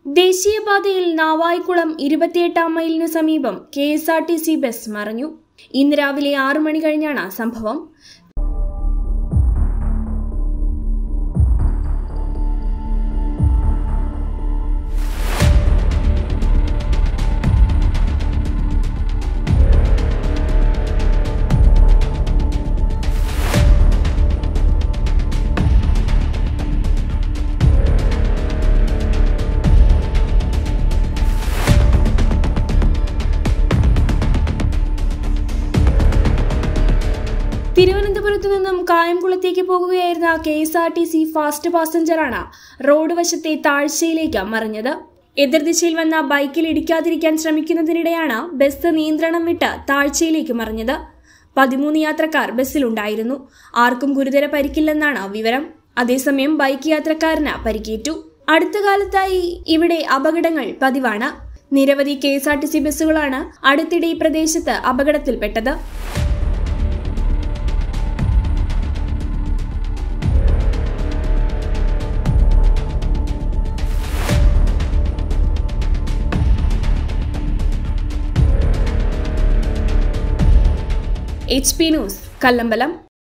ദേശീയപാതയിൽ നാവായിക്കുളം ഇരുപത്തിയെട്ടാം മൈലിനു സമീപം K S R T C bus മറിഞ്ഞു ഇന്ന് രാവിലെ ആറു മണി കഴിഞ്ഞാണ് സംഭവം തിരുവനന്തപുരത്തു നിന്നും കായംകുളത്തേക്ക് പോകുകയായിരുന്ന K S R T C fast പാസഞ്ചറാണ് റോഡ് വശത്തെ താഴ്ചയിലേക്ക് മറിഞ്ഞത് എതിർദിശയിൽ വന്ന ബൈക്കിൽ ഇടിക്കാതിരിക്കാൻ ശ്രമിക്കുന്നതിനിടെയാണ് ബസ് നിയന്ത്രണം വിട്ട് താഴ്ചയിലേക്ക് മറിഞ്ഞത് പതിമൂന്ന് യാത്രക്കാർ ബസ്സിലുണ്ടായിരുന്നു ആർക്കും ഗുരുതര പരിക്കില്ലെന്നാണ് വിവരം അതേസമയം ബൈക്ക് യാത്രക്കാരന് പരിക്കേറ്റു അടുത്ത കാലത്തായി ഇവിടെ അപകടങ്ങൾ പതിവാണ് നിരവധി K S R T C ബസ്സുകളാണ് അടുത്തിടെ ഈ പ്രദേശത്ത് അപകടത്തിൽപ്പെട്ടത് എച്ച് പി ന്യൂസ് കല്ലമ്പലം